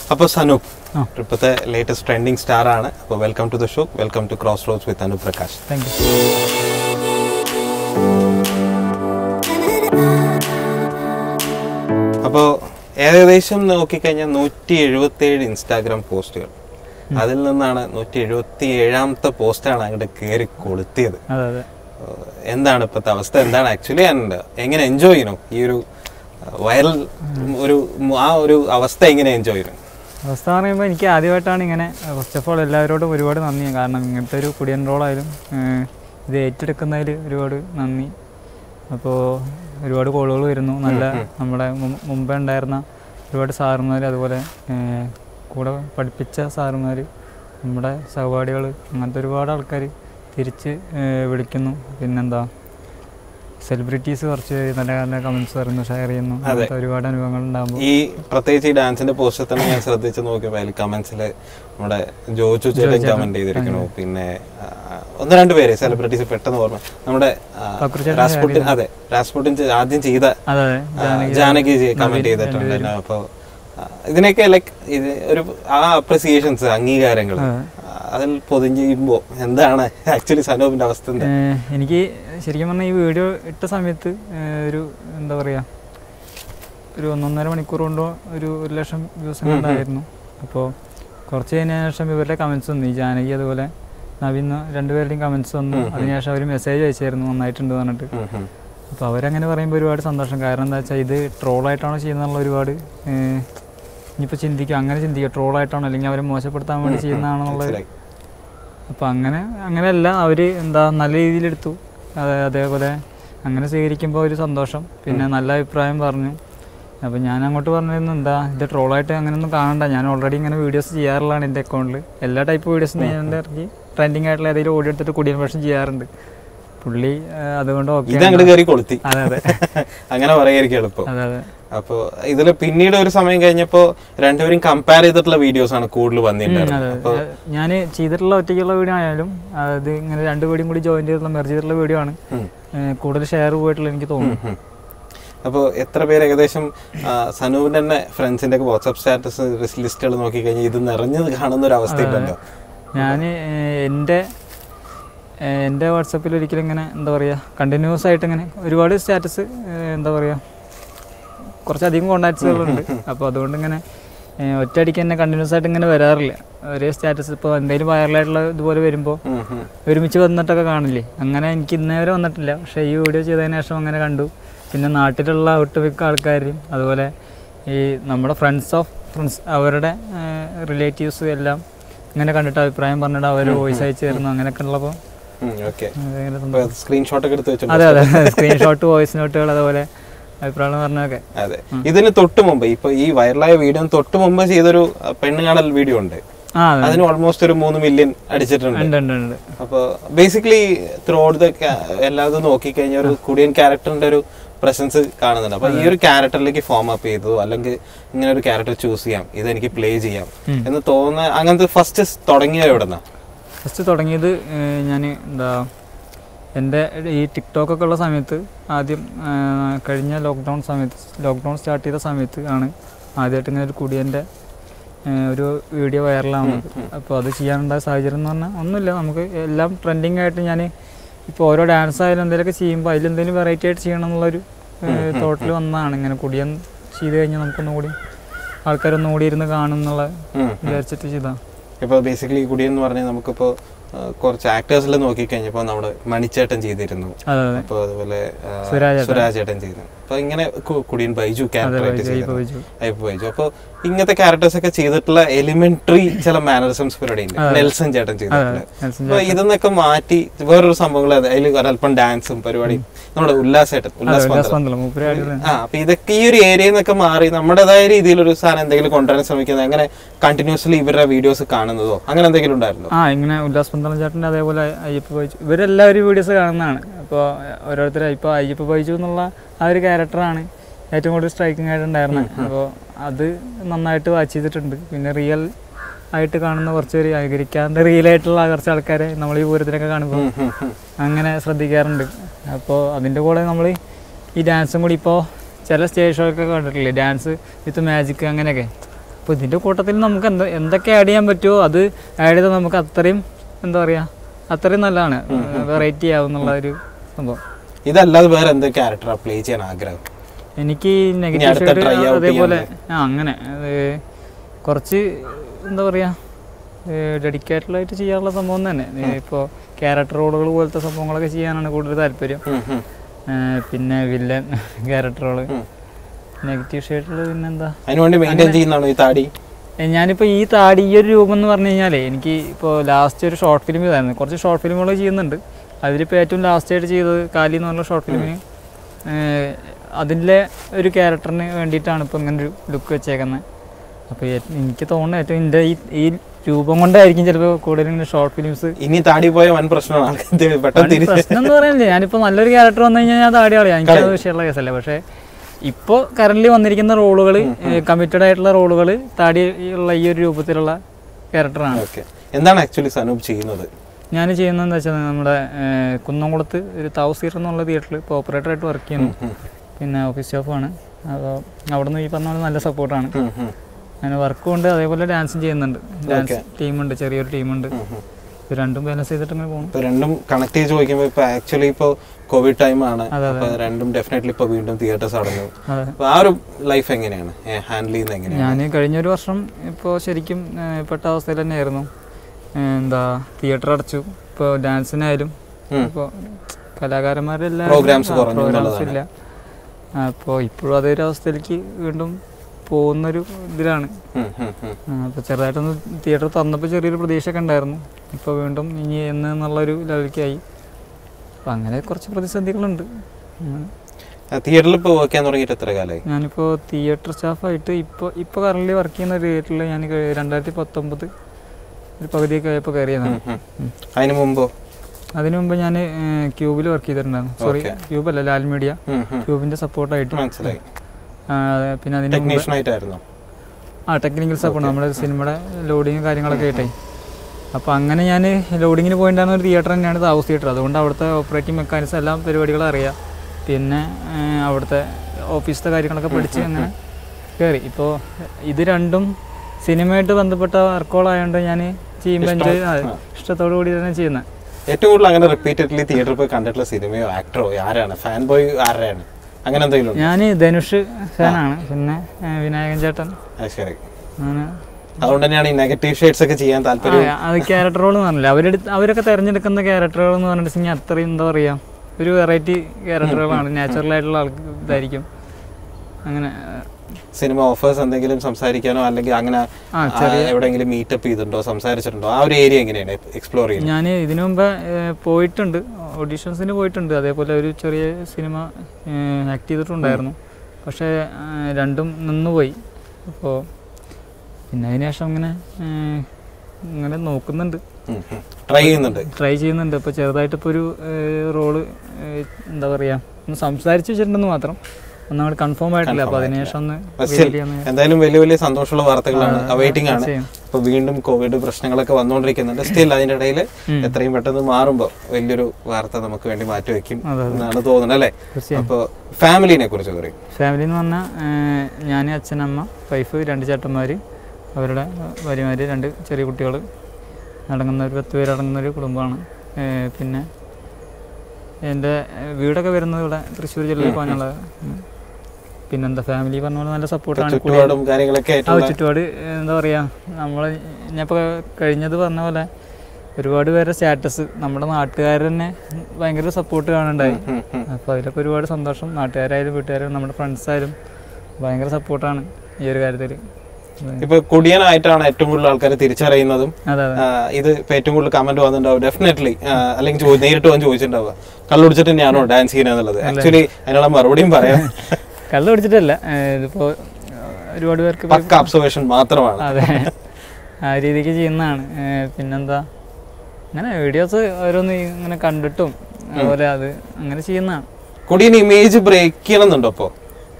അപ്പോൾ സനൂപ് ആ. ഇപ്പോഴത്തെ ലേറ്റസ്റ്റ് ട്രെൻഡിങ് സ്റ്റാർ ആണ് അപ്പോൾ welcome to the show welcome to Crossroads with Anu Prakash thank you അപ്പോൾ ഏകദേശം നോക്കിക്കഴിഞ്ഞാൽ നൂറ്റി എഴുപത്തി ഏഴ് ഇൻസ്റ്റാഗ്രാം പോസ്റ്റുകൾ അതിൽ നിന്നാണ് നൂറ്റി എഴുപത്തി ഏഴാമത്തെ പോസ്റ്റാണ് അങ്ങോട്ട് കയറി കൊളുത്തിയത് അതെ അതെ ഏഹ് എന്താണ് ഇപ്പോഴത്തെ അവസ്ഥ എന്താണ് ആക്ച്വലി ആൻഡ് എങ്ങനെ എൻജോയ് ചെയ്യണം ഈ ഒരു വൈറൽ ഒരു ആ ഒരു അവസ്ഥ എങ്ങനെ എൻജോയ് ചെയ്യണം അവസ്ഥ എന്ന് പറയുമ്പോൾ എനിക്ക് ആദ്യമായിട്ടാണ് ഇങ്ങനെ ഫസ്റ്റ് ഓഫ് ഓൾ എല്ലാവരോടും ഒരുപാട് നന്ദി കാരണം ഇങ്ങനത്തെ ഒരു കുടിയൻ റോളായാലും ഏഹ്, ഇത് ഏറ്റെടുക്കുന്നതിൽ ഒരുപാട് നന്ദി അപ്പോൾ ഒരുപാട് കോളുകൾ വരുന്നു നല്ല നമ്മുടെ മും- മുമ്പേ ഉണ്ടായിരുന്ന ഒരുപാട് സാറുമാർ അതുപോലെ ഏഹ്, കൂടെ പഠിപ്പിച്ച സാറുമാർ നമ്മുടെ സഹപാഠികൾ അങ്ങനത്തെ ഒരുപാട് ആൾക്കാർ തിരിച്ച് ഏഹ്, വിളിക്കുന്നു പിന്നെന്താ സെലിബ്രിറ്റീസ് കുറച്ച് നല്ല നല്ല കമൻസ് പറയുന്നു ഷെയർ ചെയ്യുന്നു അങ്ങനത്തെ ഒരുപാട് അനുഭവങ്ങൾ ഉണ്ടാകുമ്പോൾ ഈ പ്രത്യേകിച്ച് ഈ ഡാൻസിന്റെ പോസ്റ്റർ തന്നെ ഞാൻ ശ്രദ്ധിച്ച് നോക്കിയപ്പോൾ അതിൽ കമന്റ്സിൽ നമ്മുടെ ജോജു ചേട്ടൻ കമന്റ് ചെയ്തിരിക്കണു പിന്നെ ആ, ഒന്ന് രണ്ട് പേര് സെലിബ്രിറ്റീസ് പെട്ടെന്ന് ഓർമ്മ നമ്മുടെ ആ, പക്രു ചേട്ടൻ റാസ്പുട്ടിൻ അതെ റാസ്പുട്ടിൻ ചെ- ആദ്യം ചെയ്ത അതെ അതെ ആ, ജാനകി കമന്റ് ചെയ്തിട്ടുണ്ട് അപ്പോൾ ഇതിനൊക്കെ ലൈക്ക് ഇത് ഒരു ആ അപ്രിസിയേഷൻസ് അംഗീകാരങ്ങൾ അതിൽ പൊതിഞ്ഞുമ്പോ എന്താണ് ആക്ച്വലി സനോപിന്റെ അവസ്ഥ എന്താ ഏഹ് എനിക്ക് ശരിക്കും പറഞ്ഞാൽ ഈ വീഡിയോ ഇട്ട സമയത്ത് ഏഹ് ഒരു എന്താ പറയുക ഒരു ഒന്നൊന്നര മണിക്കൂർ കൊണ്ടോ ഒരു ഒരു ലക്ഷം വ്യൂസ് ഉണ്ടായിരുന്നു അപ്പോൾ കുറച്ച് കഴിഞ്ഞ ശേഷം ഇവരുടെ കമൻസ് വന്നു ഈ ജാനകി അതുപോലെ നവീൻ രണ്ടുപേരുടെയും കമൻസ് വന്നു അതിനുശേഷം അവർ മെസ്സേജ് അയച്ചായിരുന്നു നന്നായിട്ടുണ്ട് പറഞ്ഞിട്ട് ഉം, ഉം. അപ്പോൾ അവരങ്ങനെ പറയുമ്പോൾ ഒരുപാട് സന്തോഷം കാരണം എന്താ വെച്ചാൽ ഇത് ട്രോളായിട്ടാണോ ചെയ്യുന്നുള്ള ഒരുപാട് ഏഹ് ഇനിയിപ്പോൾ ചിന്തിക്കുക അങ്ങനെ ചിന്തിക്കുക ട്രോളായിട്ടാണോ അല്ലെങ്കിൽ അവരെ മോശപ്പെടുത്താൻ വേണ്ടി ചെയ്യുന്നതാണെന്നുള്ള മനസ്സിലായി. അപ്പം അങ്ങനെ അങ്ങനെയല്ല അവർ എന്താ നല്ല രീതിയിലെടുത്തു അതെ അതേപോലെ അങ്ങനെ സ്വീകരിക്കുമ്പോൾ ഒരു സന്തോഷം പിന്നെ നല്ല അഭിപ്രായം പറഞ്ഞു അപ്പം ഞാൻ അങ്ങോട്ട് പറഞ്ഞിരുന്നു എന്താ ഇത് ട്രോളായിട്ട് അങ്ങനെയൊന്നും കാണണ്ട ഞാൻ ഓൾറെഡി ഇങ്ങനെ വീഡിയോസ് ചെയ്യാറുള്ളതാണ് എൻ്റെ അക്കൗണ്ടിൽ എല്ലാ ടൈപ്പ് വീഡിയോസും ഞാൻ എൻ്റെ ഇറക്കി ട്രെൻഡിങ് ആയിട്ടുള്ള ഏതെങ്കിലും ഓഡിയോ എടുത്തിട്ട് കുടിയൻ വേഷം ചെയ്യാറുണ്ട് പുള്ളി ആ, അതുകൊണ്ട് ഓക്കെ ഇത് അങ്ങോട്ട് കയറി കൊളുത്തി അതെ അതെ അങ്ങനെ പറയായിരിക്കും എളുപ്പം അതെ അതെ അപ്പോ ഇതില് പിന്നീട് ഒരു സമയം കഴിഞ്ഞപ്പോ രണ്ടുപേരും കമ്പയർ ചെയ്തിട്ടുള്ള വീഡിയോസ് ആണ് കൂടുതൽ വന്നിട്ടുണ്ടായിരുന്നത് അപ്പൊ ഞാൻ ചെയ്തിട്ടുള്ള ഒറ്റയ്ക്കുള്ള വീഡിയോ ആയാലും അത് ഇങ്ങനെ രണ്ട് വീഡിയോയും കൂടി ജോയിൻ ചെയ്തിട്ടുള്ള മെർജ് ചെയ്തിട്ടുള്ള വീഡിയോ ആണ് ഉം. ഏഹ് കൂടുതൽ ഷെയർ പോയിട്ടുള്ള എനിക്ക് തോന്നുന്നു ഉം. അപ്പോ എത്ര പേര് ഏകദേശം ആ, സനൂപിന്റെ തന്നെ ഫ്രണ്ട്സിന്റെ ഒക്കെ വാട്സ്ആപ്പ് സ്റ്റാറ്റസ് ലിസ്റ്റുകൾ നോക്കി കഴിഞ്ഞാൽ ഇത് നിറഞ്ഞത് കാണുന്ന ഒരു അവസ്ഥ ഉണ്ടല്ലോ ഞാൻ എൻ്റെ ഏഹ് എൻ്റെ വാട്സപ്പിൽ ഒരിക്കലും ഇങ്ങനെ എന്താ പറയുക കണ്ടിന്യൂസ് ആയിട്ട് ഇങ്ങനെ ഒരുപാട് സ്റ്റാറ്റസ് എന്താ പറയുക കുറച്ചധികം കോണ്ടാക്ട്സുകളുണ്ട് അപ്പോൾ അതുകൊണ്ട് ഇങ്ങനെ ഏഹ് ഒറ്റയടിക്ക് തന്നെ കണ്ടിന്യൂസ് ആയിട്ട് ഇങ്ങനെ വരാറില്ല ഒരേ സ്റ്റാറ്റസ് ഇപ്പോൾ എന്തെങ്കിലും വൈറലായിട്ടുള്ള ഇതുപോലെ വരുമ്പോൾ ഉം, ഉം. ഒരുമിച്ച് വന്നിട്ടൊക്കെ കാണില്ലേ അങ്ങനെ എനിക്ക് ഇന്നേ വരെ വന്നിട്ടില്ല പക്ഷേ ഈ വീഡിയോ ചെയ്തതിന് ശേഷം അങ്ങനെ കണ്ടു പിന്നെ നാട്ടിലുള്ള ഒട്ടുമിക്ക ആൾക്കാരും അതുപോലെ ഈ നമ്മുടെ ഫ്രണ്ട്സ് ഓഫ് ഫ്രണ്ട്സ് അവരുടെ റിലേറ്റീവ്സ് എല്ലാം ഇങ്ങനെ കണ്ടിട്ട് അഭിപ്രായം പറഞ്ഞിട്ട് അവർ വോയിസ് അയച്ചു തരുന്നു അങ്ങനെയൊക്കെ ഉള്ളപ്പോൾ ഉം, ഓക്കെ ഭയങ്കര അപ്പൊ സന്തോഷം. സ്ക്രീൻഷോട്ട് ഒക്കെ എടുത്ത് വെച്ചിട്ടുണ്ട് അതെ അതെ സ്ക്രീൻഷോട്ട് വോയിസ് നോട്ടുകൾ അതുപോലെ അഭിപ്രായം പറഞ്ഞൊക്കെ അതെ ഇതിന് തൊട്ട് മുമ്പ് ഇപ്പൊ ഈ വൈറലായ വീഡിയോ തൊട്ട് മുമ്പ് ചെയ്തൊരു ആ, പെണ്ണ് കാണൽ വീഡിയോ ഉണ്ട് ആ അതെ അതിന് ഓൾമോസ്റ്റ് ഒരു മൂന്ന് മില്യൺ അടിച്ചിട്ടുണ്ട് ഉണ്ട് ഉണ്ട് ഉണ്ട് അപ്പോൾ ബേസിക്കലി ത്രൂ ഔട്ട് ദ എല്ലാതും നോക്കിക്കഴിഞ്ഞാൽ ഒരു കുടിയൻ ക്യാരക്ടറിന്റെ ഒരു പ്രസൻസ് കാണുന്നുണ്ട് അപ്പൊ ഈ ഒരു ക്യാരക്ടറിലേക്ക് ഫോം അപ്പ് ചെയ്തു അല്ലെങ്കിൽ ഇങ്ങനെ ഒരു ക്യാരക്ടർ ചൂസ് ചെയ്യാം ഇതെനിക്ക് പ്ലേ ചെയ്യാം എന്ന് തോന്നുന്ന അങ്ങനത്തെ ഫസ്റ്റ് തുടങ്ങിയ എവിടെന്നാ ഫസ്റ്റ് തുടങ്ങിയത് ഞാൻ എന്താ എൻ്റെ ഈ ടിക്ടോക്ക് ഒക്കെ ഉള്ള സമയത്ത് ആദ്യം ആ, കഴിഞ്ഞ ലോക്ക്ഡൗൺ സമയത്ത് ലോക്ക്ഡൗൺ സ്റ്റാർട്ട് ചെയ്ത സമയത്ത് ആണ് ആദ്യമായിട്ട് ഇങ്ങനെ ഒരു കുടിയൻ്റെ ആ, ഒരു വീഡിയോ വൈറലാവുന്നത് അപ്പോൾ അത് ചെയ്യാനുണ്ടായ സാഹചര്യം എന്ന് പറഞ്ഞാൽ ഒന്നുമില്ല നമുക്ക് എല്ലാം ട്രെൻഡിങ് ആയിട്ട് ഞാൻ ഇപ്പോൾ ഓരോ ഡാൻസ് ആയാലും എന്തെങ്കിലുമൊക്കെ ചെയ്യുമ്പോൾ അതിലെന്തെങ്കിലും വെറൈറ്റി ആയിട്ട് ചെയ്യണം എന്നുള്ളൊരു തോട്ടിൽ വന്നതാണ് ഇങ്ങനെ കുടിയൻ ചെയ്ത് കഴിഞ്ഞാൽ നമുക്കൊന്നും കൂടി ആൾക്കാരൊന്നും കൂടി ഇരുന്ന് കാണും എന്നുള്ള ഉം. വിചാരിച്ചിട്ട് ചെയ്താൽ ഇപ്പൊ ബേസിക്കലി കുടിയൻ എന്ന് പറഞ്ഞാൽ നമുക്കിപ്പോ ആ, കുറച്ച് ആക്ടേഴ്സിൽ നോക്കിക്കഴിഞ്ഞപ്പോ നമ്മുടെ മണിച്ചേട്ടൻ ചെയ്തിരുന്നു അതെ അതെ അപ്പൊ അതുപോലെ ആ, സുരാജേട്ടൻ. സുരാജേട്ടൻ ചെയ്തു അപ്പൊ ഇങ്ങനെ കു- കുടിയൻ ബൈജു ക്യാരക്ടറായിട്ട് ബൈജു, ചെയ്തു ബൈജു. അയ്യപ്പ ബൈജു അപ്പൊ ഇങ്ങനത്തെ ക്യാരക്ടേഴ്സ് ഒക്കെ ചെയ്തിട്ടുള്ള എലിമെന്ററി ചില മാനറിസംസ് പരിപാടി ഉണ്ട് നെൽസൺ ചേട്ടൻ ചെയ്തിട്ടുണ്ട് നെൽസൺ അപ്പൊ ഇതെന്നൊക്കെ മാറ്റി വേറൊരു സംഭവങ്ങൾ അതിൽ ഒരല്പം ഡാൻസും പരിപാടിയും നമ്മുടെ ഉല്ലാസേട്ടൻ ഉല്ലാസ് പന്തളം പന്തളം മൂപ്പര് അടിപൊളി ആ അപ്പൊ ഇതൊക്കെ ഈ ഒരു ഏരിയയിൽ നിന്നൊക്കെ മാറി നമ്മുടേതായ രീതിയിൽ ഒരു സാധനം എന്തെങ്കിലും കൊണ്ടുവരാൻ ശ്രമിക്കുന്നത് അങ്ങനെ കണ്ടിന്യൂസ്ലി ഇവരുടെ വീഡിയോസ് കാണുന്നതോ അങ്ങനെ എന്തെങ്കിലും ഉണ്ടായിരുന്നോ ആ ഇങ്ങനെ ഉല്ലാസ് പന്തളം ചേട്ടൻ്റെ അതേപോലെ അയ്യപ്പ ബൈജു ഇവരെല്ലാവരും വീഡിയോസ് കാണുന്നതാണ് അപ്പോൾ ഓരോരുത്തർ ഇപ്പോൾ അയ്യപ്പ ബൈജു എന്നുള്ള ആ ഒരു ക്യാരക്ടറാണ് ഏറ്റവും കൂടുതൽ സ്ട്രൈക്കിംഗ് ആയിട്ടുണ്ടായിരുന്നത് അപ്പോൾ അത് നന്നായിട്ട് വാച്ച് ചെയ്തിട്ടുണ്ട് പിന്നെ റിയൽ ആയിട്ട് കാണുന്ന കുറച്ച് പേര് അനുകരിക്കാണ്ട് റിയൽ ആയിട്ടുള്ള കുറച്ച് ആൾക്കാരെ നമ്മൾ ഈ പൂരത്തിനൊക്കെ കാണുമ്പോൾ ഉം, ഉം, ഉം. അങ്ങനെ ശ്രദ്ധിക്കാറുണ്ട് അപ്പോൾ അതിൻ്റെ കൂടെ നമ്മൾ ഈ ഡാൻസും കൂടി ഇപ്പോൾ ചില സ്റ്റേജ് ഷോയൊക്കെ കണ്ടിട്ടില്ലേ ഡാൻസ് വിത്ത് മാജിക് അങ്ങനെയൊക്കെ അപ്പോൾ ഇതിൻ്റെ കൂട്ടത്തിൽ നമുക്ക് എന്ത് എന്തൊക്കെ ആഡ് ചെയ്യാൻ പറ്റുമോ അത് ആഡ് ചെയ്താൽ നമുക്ക് അത്രയും എന്താ പറയുക അത്രയും നല്ലതാണ് വെറൈറ്റി ആവുന്നുള്ള ഒരു സംഭവം ഇതല്ലാതെ വേറെ എന്ത് ക്യാരക്ടർ പ്ലേ ചെയ്യാൻ ആഗ്രഹം എനിക്ക് ഇനി നെഗറ്റീവ് അടുത്ത try ഷെയ്ഡ് out അതേപോലെ ആ അങ്ങനെ അത് കുറച്ച് എന്താ പറയുക ഡെഡിക്കേറ്റഡായിട്ട് ചെയ്യാനുള്ള സംഭവം തന്നെ ഇപ്പോൾ ക്യാരക്ടർ റോളുകൾ പോലത്തെ സംഭവങ്ങളൊക്കെ ചെയ്യാനാണ് കൂടുതൽ താല്പര്യം ഉം, ഉം, ഏ, പിന്നെ വില്ലൻ ക്യാരക്ടറുകൾ ഉം. നെഗറ്റീവ് ഷെയ്ഡിൽ പിന്നെന്താ അതിനുവേണ്ടി മെയിൻറ്റെയിൻ ചെയ്യുന്നതാണോ ഈ താടി ഏ, ഞാനിപ്പോൾ ഈ താടി ഈ ഒരു രൂപം എന്ന് പറഞ്ഞു കഴിഞ്ഞാലേ എനിക്ക് ഇപ്പോൾ ലാസ്റ്റ് ഒരു ഷോർട്ട് ഫിലിം ഇതായിരുന്നു കുറച്ച് ഷോർട്ട് ഫിലിമുകൾ ചെയ്യുന്നുണ്ട് അതിലിപ്പോൾ ഏറ്റവും ലാസ്റ്റ് ആയിട്ട് ചെയ്തത് കാലി എന്ന് പറഞ്ഞ ഷോർട്ട് ഫിലിമിന് അതിലെ ഒരു ക്യാരക്ടറിന് വേണ്ടിയിട്ടാണ് ഇപ്പോൾ ഇങ്ങനെ ഒരു ലുക്ക് വെച്ചേക്കുന്നത് അപ്പോൾ എനിക്ക് തോന്നുന്നു ഏറ്റവും എൻ്റെ ഈ ഈ രൂപം കൊണ്ടായിരിക്കും ചിലപ്പോൾ കൂടുതൽ ഇങ്ങനെ ഷോർട്ട് ഫിലിംസ് ഇനി താടി പോയ വൻ പ്രശ്നമാണ് ആൾക്കാർ പെട്ടെന്ന് തിരിച്ച് പ്രശ്നം എന്ന് പറയുന്നില്ല ഞാനിപ്പോൾ നല്ലൊരു ക്യാരക്ടർ വന്നു കഴിഞ്ഞാൽ ഞാൻ താടി കളയാം എനിക്ക് അത് വിഷയമുള്ള കേസല്ല പക്ഷേ ഇപ്പോൾ കറന്റ് വന്നിരിക്കുന്ന റോളുകൾ കമ്മിറ്റഡ് ആയിട്ടുള്ള റോളുകൾ താടി ഉള്ള ഈ ഒരു രൂപത്തിലുള്ള ക്യാരക്ടറാണ് ഓക്കെ എന്താണ് ആക്ച്വലി സനൂപ് ചെയ്യുന്നത് ഞാൻ ചെയ്യുന്നത് എന്താ വെച്ചാൽ നമ്മുടെ ഏഹ്, കുന്നംകുളത്ത് ഒരു തൗസീർ എന്നുള്ള തിയേറ്ററിൽ ഇപ്പോൾ ഓപ്പറേറ്ററായിട്ട് വർക്ക് ചെയ്യുന്നു ഉം, പിന്നെ ഓഫീസ് സ്റ്റാഫാണ് അപ്പോൾ അവിടുന്ന് ഈ പറഞ്ഞ പോലെ നല്ല സപ്പോർട്ടാണ് ഉം, ഉം, അങ്ങനെ വർക്കും ഉണ്ട് അതേപോലെ ഡാൻസും ചെയ്യുന്നുണ്ട് ഡാൻസ് ടീമുണ്ട് ചെറിയൊരു ടീമുണ്ട് ഉം, ഉം. ഇത് രണ്ടും ബാലൻസ് ചെയ്തിട്ട് ഇങ്ങനെ പോകുന്നു ഇപ്പൊ രണ്ടും കണക്ട് ചെയ്ത് ചോദിക്കുമ്പോൾ ഇപ്പൊ ആക്ച്വലി ഇപ്പൊ കോവിഡ് ടൈം ആണ് അതെ, അപ്പൊ രണ്ടും ഡെഫിനറ്റ്ലി ഇപ്പൊ വീണ്ടും തിയേറ്റേഴ്സ് അടഞ്ഞു അതെ അപ്പൊ ആ ഒരു ലൈഫ് എങ്ങനെയാണ് ഹാൻഡിൽ ചെയ്യുന്നത് എങ്ങനെയാണ് ഞാൻ കഴിഞ്ഞൊരു വർഷം ഇപ്പോൾ ശരിക്കും ഏഹ്, പെട്ട അവസ്ഥയിൽ തന്നെയായിരുന്നു ഏഹ്, എന്താ തിയേറ്റർ അടച്ചു ഇപ്പോൾ ഡാൻസിനായാലും ഉം. ഇപ്പോൾ കലാകാരന്മാരെല്ലാം Programs കുറഞ്ഞു പ്രോഗ്രാംസ് എന്നുള്ളതാണ്. ഇല്ല അപ്പോൾ ഇപ്പോഴും അതേ ഒരു അവസ്ഥയിലേക്ക് വീണ്ടും പോകുന്നൊരു ഇതിലാണ് ഉം, ഉം, ഉം. അപ്പോൾ ചെറുതായിട്ടൊന്ന് തിയേറ്റർ തന്നപ്പോൾ ചെറിയൊരു പ്രതീക്ഷയൊക്കെ ഉണ്ടായിരുന്നു ഇപ്പോൾ വീണ്ടും ഇനി എന്ന് എന്നുള്ളൊരു ലെവലിലേക്കായി അപ്പം അങ്ങനെ കുറച്ച് പ്രതിസന്ധികളുണ്ട് ഉം. ആ, തിയേറ്ററിൽ ഇപ്പൊ വർക്ക് ചെയ്യാൻ തുടങ്ങിയിട്ട് എത്ര കാലമായി ഞാനിപ്പോൾ തിയേറ്റർ സ്റ്റാഫായിട്ട് ഇപ്പോൾ ഇപ്പോൾ കറന്റ് വർക്ക് ചെയ്യുന്ന തിയേറ്ററിൽ ഞാൻ കഴി- രണ്ടായിരത്തി പത്തൊമ്പത് ഒരു പകുതിയൊക്കെ ആയപ്പോൾ കയറിയതാണ് ഉം, ഉം. അതിന് മുമ്പോ അതിനു മുമ്പ് ഞാൻ ക്യൂബിൽ വർക്ക് ചെയ്തിട്ടുണ്ടായിരുന്നു സോറി Okay. ക്യൂബല്ല ലാൽ മീഡിയ ഉം, ഉം. ക്യൂബിൻ്റെ സപ്പോർട്ടായിട്ട് മനസ്സിലായി പിന്നെ അതിന് മുമ്പ് ടെക്നീഷ്യൻ ആയിട്ടായിരുന്നു ആ ടെക്നിക്കൽ സപ്പോർട്ട് നമ്മുടെ സിനിമയുടെ ലോഡിങ് കാര്യങ്ങളൊക്കെ ആയിട്ടേ അപ്പോൾ അങ്ങനെ ഞാൻ ലോഡിങ്ങിന് പോയിട്ടുണ്ടായിരുന്ന ഒരു തിയേറ്റർ തന്നെയാണ് താവൂസ് തിയേറ്റർ അതുകൊണ്ട് അവിടുത്തെ ഓപ്പറേറ്റിംഗ് മെക്കാനിസം എല്ലാം പരിപാടികളും അറിയാം പിന്നെ ആ, അവിടുത്തെ ഓഫീസിലത്തെ കാര്യങ്ങളൊക്കെ പഠിച്ച് അങ്ങനെ കയറി ഇപ്പോൾ ഇത് രണ്ടും സിനിമയായിട്ട് ബന്ധപ്പെട്ട വർക്കുകളായതുകൊണ്ട് ഞാൻ ചെയ്യുമ്പോൾ എൻജോയ് ഇഷ്ടത്തോടു കൂടി തന്നെ ചെയ്യുന്നത് ഏറ്റവും കൂടുതൽ അങ്ങനെ റിപ്പീറ്റഡ്ലി തിയേറ്ററിൽ പോയി കണ്ടിട്ടുള്ള സിനിമയോ ആക്ടറോ ആരാണ് ഫാൻ ബോയ് ആരാണ് അങ്ങനെ എന്തെങ്കിലും ഉണ്ടോ? ഞാൻ ധനുഷ് ഫാനാണ് പിന്നെ ആ, വിനായകൻ ചേട്ടൻ അത് ശരി അങ്ങനെ അതുകൊണ്ട് തന്നെയാണ് ഈ നെഗറ്റീവ് ഷെയ്ഡ്സ് ഒക്കെ ചെയ്യാൻ താല്പര്യം ആ, അത് ക്യാരക്ടറുകൾ എന്ന് പറഞ്ഞില്ല അവരെടുത്ത് അവരൊക്കെ തിരഞ്ഞെടുക്കുന്ന ക്യാരക്ടറുകൾ എന്ന് പറഞ്ഞിട്ടുണ്ടെങ്കിൽ അത്രയും എന്താ പറയുക ഒരു വെറൈറ്റി ക്യാരക്ടറുകളാണ് നാച്ചുറൽ ആയിട്ടുള്ള ആൾക്ക് ഇതായിരിക്കും അങ്ങനെ സിനിമ ഓഫേഴ്സ് എന്തെങ്കിലും സംസാരിക്കാനോ അല്ലെങ്കിൽ അങ്ങനെ ആ ആ, എവിടെയെങ്കിലും മീറ്റപ്പ് ചെയ്തിട്ടുണ്ടോ സംസാരിച്ചിട്ടുണ്ടോ ആ ഒരു ഏരിയ എങ്ങനെയാണ് എക്സ്പ്ലോർ ചെയ്യുന്നത് ഞാൻ ഇതിനു മുമ്പ് ഏഹ്, പോയിട്ടുണ്ട് ഓഡീഷൻസിന് പോയിട്ടുണ്ട് അതേപോലെ ഒരു ചെറിയ സിനിമ ആക്ട് ചെയ്തിട്ടുണ്ടായിരുന്നു പക്ഷേ ഏഹ്, രണ്ടും നിന്നുപോയി അപ്പോൾ പിന്നെ അതിന് ശേഷം ഇങ്ങനെ ഏഹ്, ഇങ്ങനെ നോക്കുന്നുണ്ട് ട്രൈ ചെയ്യുന്നുണ്ട് ട്രൈ ചെയ്യുന്നുണ്ട് ഇപ്പോൾ ചെറുതായിട്ട് ഇപ്പോൾ ഒരു റോള് എന്താ പറയുക ഒന്ന് സംസാരിച്ച് വെച്ചിട്ടുണ്ടെന്ന് മാത്രം ഒന്നും അങ്ങോട്ട് കൺഫേം ആയിട്ടില്ല അപ്പോൾ അതിനുശേഷം ഒന്ന് But reveal still, ചെയ്യാന്ന് എന്തായാലും വലിയ വലിയ സന്തോഷമുള്ള വാർത്തകളാണ് അവൈറ്റിംഗ് ആണ് ചെയ്യും. ഇപ്പൊ വീണ്ടും കോവിഡ് പ്രശ്നങ്ങളൊക്കെ വന്നുകൊണ്ടിരിക്കുന്നുണ്ട് സ്റ്റിൽ അതിന്റെ ഇടയിൽ ഉം. എത്രയും പെട്ടെന്ന് മാറുമ്പോൾ വലിയൊരു വാർത്ത നമുക്ക് വേണ്ടി മാറ്റിവെക്കും അതെ, അതെ. എന്നാണ് തോന്നുന്നത് അല്ലേ തീർച്ചയായും അപ്പോൾ ഫാമിലിനെ കുറിച്ച് പറയും ഫാമിലി എന്ന് പറഞ്ഞാൽ ഞാൻ അച്ഛനമ്മ വൈഫ് രണ്ട് ചേട്ടന്മാർ അവരുടെ ഭാര്യമാർ രണ്ട് ചെറിയ കുട്ടികൾ അടങ്ങുന്ന ഒരു പത്ത് പേരടങ്ങുന്ന ഒരു കുടുംബമാണ് ഏഹ് പിന്നെ എൻ്റെ ഏഹ് വീടൊക്കെ വരുന്നത് ഇവിടെ തൃശ്ശൂർ ജില്ലയിൽ പറഞ്ഞുള്ള പിന്നെന്താ ഫാമിലി പറഞ്ഞ പോലെ നല്ല സപ്പോർട്ടാണ് ചുറ്റുപാടും കാര്യങ്ങളൊക്കെ ആ ആയിട്ടുള്ള ചുറ്റുപാട് ഏഹ് എന്താ പറയുക നമ്മൾ ഞാനിപ്പോൾ കഴിഞ്ഞത് പറഞ്ഞ പോലെ ഒരുപാട് പേരുടെ സ്റ്റാറ്റസ് നമ്മുടെ നാട്ടുകാർ തന്നെ ഭയങ്കര സപ്പോർട്ട് കാണുന്നുണ്ടായി ഉം, ഉം. അപ്പോൾ അതിലൊക്കെ ഒരുപാട് സന്തോഷം നാട്ടുകാരായാലും വീട്ടുകാരായാലും നമ്മുടെ ഫ്രണ്ട്സായാലും ഭയങ്കര സപ്പോർട്ടാണ് ഈ ഒരു കാര്യത്തിൽ ഇപ്പൊ കുടിയനായിട്ടാണ് ഏറ്റവും കൂടുതൽ ആൾക്കാർ തിരിച്ചറിയുന്നതും അതെ അതെ ആ, ഇത് ഇപ്പൊ ഏറ്റവും കൂടുതൽ കമന്റ് വന്നിട്ടുണ്ടാവും ഡെഫിനറ്റ്ലി അല്ലെങ്കിൽ ചോ- നേരിട്ട് വന്ന് ചോദിച്ചിട്ടുണ്ടാവുക കള്ളുടിച്ചിട്ട് തന്നെയാണോ ഡാൻസ് ചെയ്യുന്നത് എന്നുള്ളത് ആക്ച്വലി അതിനുള്ള മറുപടിയും പറയാം കള്ള് പിടിച്ചിട്ടല്ല ഏഹ് ഇതിപ്പോ ഏഹ് ഒരുപാട് പേർക്ക് ഇപ്പൊ- പക്ക ഒബ്സർവേഷൻ മാത്രമാണ് അതെ ആ രീതിക്ക് ചെയ്യുന്നതാണ് ഏഹ് പിന്നെന്താ അങ്ങനെ വീഡിയോസ് ഓരോന്ന് ഇങ്ങനെ കണ്ടിട്ടും അതുപോലെ അത് അങ്ങനെ ചെയ്യുന്നതാണ് കുടിയൻ ഇമേജ് ബ്രേക്ക് ചെയ്യണമെന്നുണ്ടോ അപ്പോ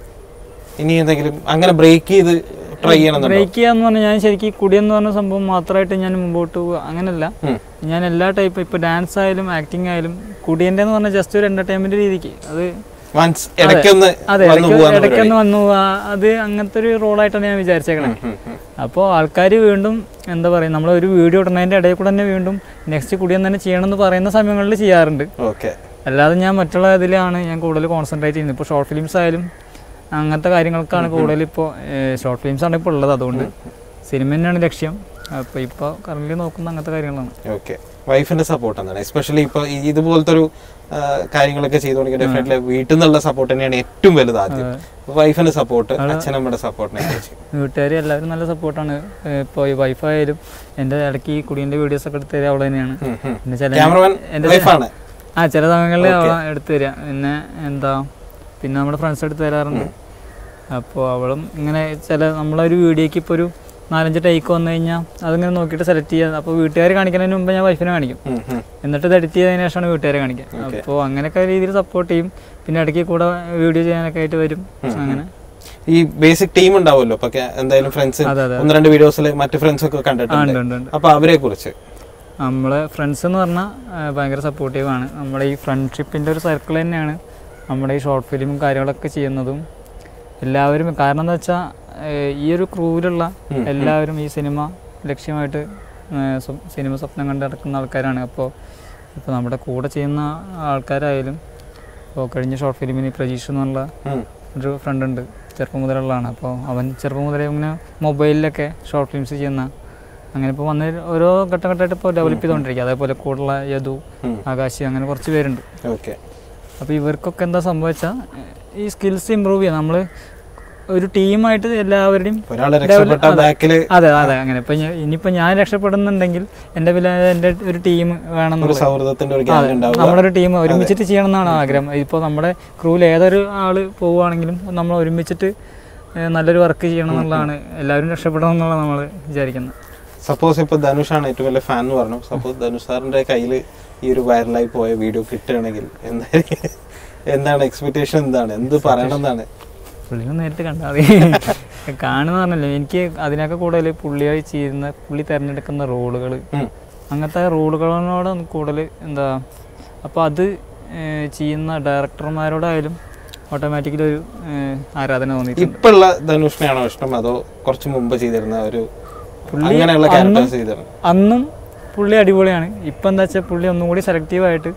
ഇനി എന്തെങ്കിലും അങ്ങനെ ബ്രേക്ക് ചെയ്ത് ട്രൈ ചെയ്യണമെന്നുണ്ടോ ബ്രേക്ക് ചെയ്യാന്ന് പറഞ്ഞാൽ ഞാൻ ശരിക്കും കുടിയെന്ന് പറഞ്ഞ സംഭവം മാത്രമായിട്ട് ഞാൻ മുമ്പോട്ട് പോവുക അങ്ങനല്ല ഉം. ഞാൻ എല്ലാ ടൈപ്പ് ഇപ്പോൾ ഡാൻസ് ആയാലും ആക്ടിങ് ആയാലും കുടിയൻ്റെ എന്ന് പറഞ്ഞാൽ ജസ്റ്റ് ഒരു എൻ്റർടൈൻമെൻറ്റ് രീതിക്ക് അത് വൺസ് ഇടയ്ക്കൊന്ന് അതെ വന്നു ഇടയ്ക്ക് പോവാന്ന് ഇടയ്ക്കൊന്ന് വന്നു പോവാ. അത് അങ്ങനത്തെ ഒരു റോളായിട്ടാണ് ഞാൻ വിചാരിച്ചേക്കണേ അപ്പോൾ ആൾക്കാർ വീണ്ടും എന്താ പറയുക നമ്മൾ ഒരു വീഡിയോ ഇടുന്നതിൻ്റെ ഇടയിൽ കൂടെ തന്നെ വീണ്ടും നെക്സ്റ്റ് കുടിയൻ തന്നെ ചെയ്യണമെന്ന് പറയുന്ന സമയങ്ങളിൽ ചെയ്യാറുണ്ട് ഓക്കെ അല്ലാതെ ഞാൻ മറ്റുള്ള ഇതിലാണ് ഞാൻ കൂടുതൽ കോൺസെൻട്രേറ്റ് ചെയ്യുന്നത് ഇപ്പോൾ ഷോർട്ട് ഫിലിംസ് ആയാലും അങ്ങനത്തെ കാര്യങ്ങൾക്കാണ് കൂടുതൽ ഇപ്പോൾ ഷോർട്ട് ഫിലിംസ് ആണ് ഇപ്പോൾ ഉള്ളത് അതുകൊണ്ട് സിനിമ തന്നെയാണ് ലക്ഷ്യം അപ്പോൾ ഇപ്പോൾ കറന്റ് നോക്കുന്ന അങ്ങനത്തെ കാര്യങ്ങളാണ് ഓക്കെ വൈഫിന്റെ സപ്പോർട്ട് എന്താണ് എസ്പെഷ്യലി ഇപ്പൊ ഈ ഇതുപോലത്തെ ഒരു ആ, കാര്യങ്ങളൊക്കെ ചെയ്തുകൊണ്ടെങ്കിൽ ഡെഫിനറ്റ്ലി വീട്ടിൽ നിന്നുള്ള സപ്പോർട്ട് തന്നെയാണ് ഏറ്റവും വലുത് ആദ്യം വൈഫിന്റെ സപ്പോർട്ട് അച്ഛനമ്മയുടെ സപ്പോർട്ടിനെ കുറിച്ച് വീട്ടുകാർ എല്ലാവരും നല്ല സപ്പോർട്ടാണ് ഇപ്പോൾ ഈ വൈഫായാലും എൻ്റെ ഇടയ്ക്ക് ഈ കുടീൻ്റെ വീഡിയോസ് ഒക്കെ എടുത്ത് തരിക അവൾ തന്നെയാണ് പിന്നെ ചില ക്യാമറമാൻ എൻ്റെ വൈഫാണ് ആ ചില സമയങ്ങളിൽ അവൾ എടുത്തു തരിക പിന്നെ എന്താ പിന്നെ നമ്മുടെ ഫ്രണ്ട്സ് എടുത്ത് തരാറുണ്ട് അപ്പോൾ അവളും ഇങ്ങനെ ചില നമ്മളൊരു വീഡിയോക്ക് ഇപ്പോൾ ഒരു നാലഞ്ച് ടേക്ക് വന്നു കഴിഞ്ഞാൽ അതിങ്ങനെ നോക്കിയിട്ട് സെലക്ട് ചെയ്യുക അപ്പോൾ വീട്ടുകാർ കാണിക്കുന്നതിന് മുമ്പ് ഞാൻ വൈഫിനെ കാണിക്കും എന്നിട്ട് ഇത് എഡിറ്റ് ചെയ്തതിന് ശേഷമാണ് വീട്ടുകാരെ കാണിക്കുക അപ്പോൾ അങ്ങനെയൊക്കെ രീതിയിൽ സപ്പോർട്ട് ചെയ്യും പിന്നെ ഇടയ്ക്ക് കൂടെ വീഡിയോ ചെയ്യാനൊക്കെ ആയിട്ട് വരും അങ്ങനെ ഈ ബേസിക് ടീം ഉണ്ടാവുമല്ലോ ഇപ്പൊ ഒക്കെ എന്തായാലും ഫ്രണ്ട്സ് അതെ അതെ ഒന്ന് രണ്ട് വീഡിയോസിൽ മറ്റു ഫ്രണ്ട്സ് ഒക്കെ ആ കണ്ടിട്ടുണ്ട് ഉണ്ട് ഉണ്ട് ഉണ്ട് അപ്പൊ അവരെ കുറിച്ച് നമ്മളെ ഫ്രണ്ട്സ് എന്ന് പറഞ്ഞാൽ ഭയങ്കര സപ്പോർട്ടീവാണ് നമ്മുടെ ഈ ഫ്രണ്ട്ഷിപ്പിൻ്റെ ഒരു സർക്കിൾ തന്നെയാണ് നമ്മുടെ ഈ ഷോർട്ട് ഫിലിമും കാര്യങ്ങളൊക്കെ ചെയ്യുന്നതും എല്ലാവരും കാരണം എന്താ വെച്ചാൽ ഈ ഒരു ക്രൂവിലുള്ള എല്ലാവരും ഈ സിനിമ ലക്ഷ്യമായിട്ട് ഏഹ്, സ്വ- സിനിമ സ്വപ്നം കണ്ട് നടക്കുന്ന ആൾക്കാരാണ് അപ്പോൾ ഇപ്പോൾ നമ്മുടെ കൂടെ ചെയ്യുന്ന ആൾക്കാരായാലും ഇപ്പോൾ കഴിഞ്ഞ ഷോർട്ട് ഫിലിമിന് പ്രജീഷ് എന്നുള്ള ഉം. ഒരു ഫ്രണ്ട് ഉണ്ട് ചെറുപ്പം മുതലുള്ളതാണ് അപ്പോൾ അവൻ ചെറുപ്പം മുതലേ ഇങ്ങനെ മൊബൈലിലൊക്കെ ഷോർട്ട് ഫിലിംസ് ചെയ്യുന്ന അങ്ങനെ ഇപ്പോൾ വന്ന് ഓരോ ഘട്ടം ഘട്ടമായിട്ട് ഇപ്പോൾ ഡെവലപ്പ് ചെയ്തുകൊണ്ടിരിക്കുക അതേപോലെ കൂടുതലുള്ള യദു ഉം. ആകാശ് അങ്ങനെ കുറച്ച് പേരുണ്ട് ഓക്കെ അപ്പോൾ ഇവർക്കൊക്കെ എന്താ സംഭവിച്ചാൽ ഈ സ്കിൽസ് ഇമ്പ്രൂവ് ചെയ്യുക നമ്മൾ ഒരു ടീമായിട്ട് എല്ലാവരുടെയും ഒരാളെ രക്ഷപ്പെട്ട അതെ. ബാക്കില് അതെ അതെ അങ്ങനെ ഇപ്പം ഇനിയിപ്പോൾ ഞാൻ രക്ഷപ്പെടുന്നുണ്ടെങ്കിൽ എൻ്റെ വില എൻ്റെ ഒരു ടീം ഒരു വേണമെന്നുള്ളത് സൗഹൃദത്തിന്റെ ഒരു ഗ്യാങ് ഉണ്ടാവുക നമ്മുടെ ഒരു ടീം ഒരുമിച്ചിട്ട് ചെയ്യണം എന്നാണ് ആഗ്രഹം ഇപ്പോൾ നമ്മുടെ ക്രൂവിൽ ഏതൊരു ആള് പോവുകയാണെങ്കിലും നമ്മൾ ഒരുമിച്ചിട്ട് ഏഹ്, നല്ലൊരു വർക്ക് ചെയ്യണം എന്നുള്ളതാണ് എല്ലാവരും രക്ഷപ്പെടണം എന്നുള്ളത് നമ്മൾ വിചാരിക്കുന്നത് സപ്പോസ് ഇപ്പൊ ധനുഷാണ് ഏറ്റവും വലിയ ഫാൻ എന്ന് പറഞ്ഞു സപ്പോസ് ധനുഷ് സാറിന്റെ കയ്യിൽ ഈ ഒരു വൈറലായി പോയ വീഡിയോ കിട്ടുകയാണെങ്കിൽ എന്തായിരിക്കും എന്താണ് എക്സ്പെക്ടേഷൻ എന്താണ് എന്ത് പറയണം എന്നാണ് പുള്ളിനെ നേരിട്ട് കണ്ടാൽ മതി കാണുന്ന പറഞ്ഞല്ലോ എനിക്ക് അതിനൊക്കെ കൂടുതൽ പുള്ളിയായി ചെയ്യുന്ന പുള്ളി തിരഞ്ഞെടുക്കുന്ന റോളുകൾ ഉം. അങ്ങനത്തെ റോളുകളോട് കൂടുതൽ എന്താ അപ്പോൾ അത് ഏഹ്, ചെയ്യുന്ന ഡയറക്ടർമാരോടായാലും ഓട്ടോമാറ്റിക്കലി ഒരു ഏഹ്, ആരാധന തോന്നിയിട്ടുണ്ട് ഇപ്പൊ ഉള്ള ധനുഷിനെയാണോ ഇഷ്ടം അതോ കുറച്ച് മുമ്പ് ചെയ്തിരുന്ന ഒരു അങ്ങനെയുള്ള ക്യാരക്ടേഴ്സ് ചെയ്തിരുന്നു അന്നും പുള്ളി അടിപൊളിയാണ് ഇപ്പം എന്താ വെച്ചാൽ പുള്ളി ഒന്നും കൂടി സെലക്റ്റീവായിട്ട്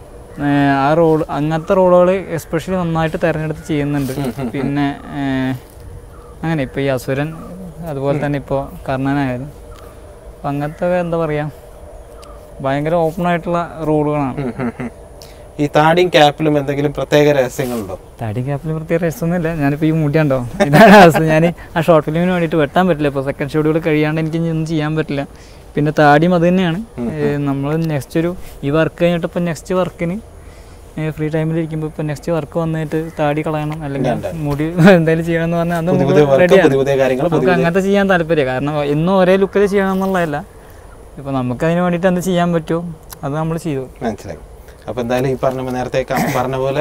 ആ റോൾ അങ്ങനത്തെ റോളുകൾ എസ്പെഷ്യലി നന്നായിട്ട് തിരഞ്ഞെടുത്ത് ചെയ്യുന്നുണ്ട് പിന്നെ ഏഹ്, അങ്ങനെ ഇപ്പോൾ ഈ അസുരൻ അതുപോലെ തന്നെ ഇപ്പോൾ കർണനായാലും അപ്പം അങ്ങനത്തെ എന്താ പറയുക ഭയങ്കര ഓപ്പൺ ആയിട്ടുള്ള റോളുകളാണ് ഉം, ഉം, ഉം. ഈ താടിയും ക്യാപ്പിലും എന്തെങ്കിലും പ്രത്യേക രഹസ്യങ്ങളുണ്ടോ തടി ക്യാപ്പിൽ പ്രത്യേക രസമൊന്നുമില്ല ഞാനിപ്പോൾ ഈ മുടിയുണ്ടോ ഇതാണ് അവസ്ഥ ഞാൻ ആ ഷോർട്ട് ഫിലിമിന് വേണ്ടിയിട്ട് വെട്ടാൻ പറ്റില്ല ഇപ്പോൾ സെക്കൻഡ് ഷെഡ്യൂൾ കഴിയാണ്ട് എനിക്ക് ഇനി ഒന്നും ചെയ്യാൻ പറ്റില്ല പിന്നെ താടിയും അത് തന്നെയാണ് നമ്മൾ നെക്സ്റ്റ് ഒരു ഈ വർക്ക് കഴിഞ്ഞിട്ട് ഇപ്പോൾ നെക്സ്റ്റ് വർക്കിന് ഫ്രീ ടൈമിൽ ഇരിക്കുമ്പോൾ ഇപ്പോൾ നെക്സ്റ്റ് വർക്ക് വന്നിട്ട് താടി കളയണം അല്ലെങ്കിൽ മുടി എന്തായാലും ചെയ്യണം എന്ന് പറഞ്ഞാൽ അത് പുതിയ പുതിയ വർക്ക് റെഡിയാണ് പുതിയ പുതിയ കാര്യങ്ങൾ നമുക്ക് അങ്ങനത്തെ ചെയ്യാൻ താല്പര്യം കാരണം എന്നും ഒരേ ലുക്കിൽ ചെയ്യണം എന്നുള്ളതല്ല ഇപ്പോൾ നമുക്ക് അതിന് വേണ്ടിയിട്ട് എന്ത് ചെയ്യാൻ പറ്റുമോ അത് നമ്മൾ ചെയ്തു മനസ്സിലായി അപ്പൊ എന്തായാലും ഈ പറഞ്ഞ നേരത്തെ ക- പറഞ്ഞ പോലെ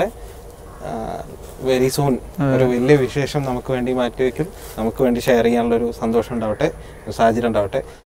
വെരി സൂൺ ഒരു വലിയ വിശേഷം നമുക്ക് വേണ്ടി മാറ്റിവെക്കും നമുക്ക് വേണ്ടി ഷെയർ ചെയ്യാനുള്ള ഒരു സന്തോഷം ഉണ്ടാവട്ടെ ഒരു സാഹചര്യം ഉണ്ടാവട്ടെ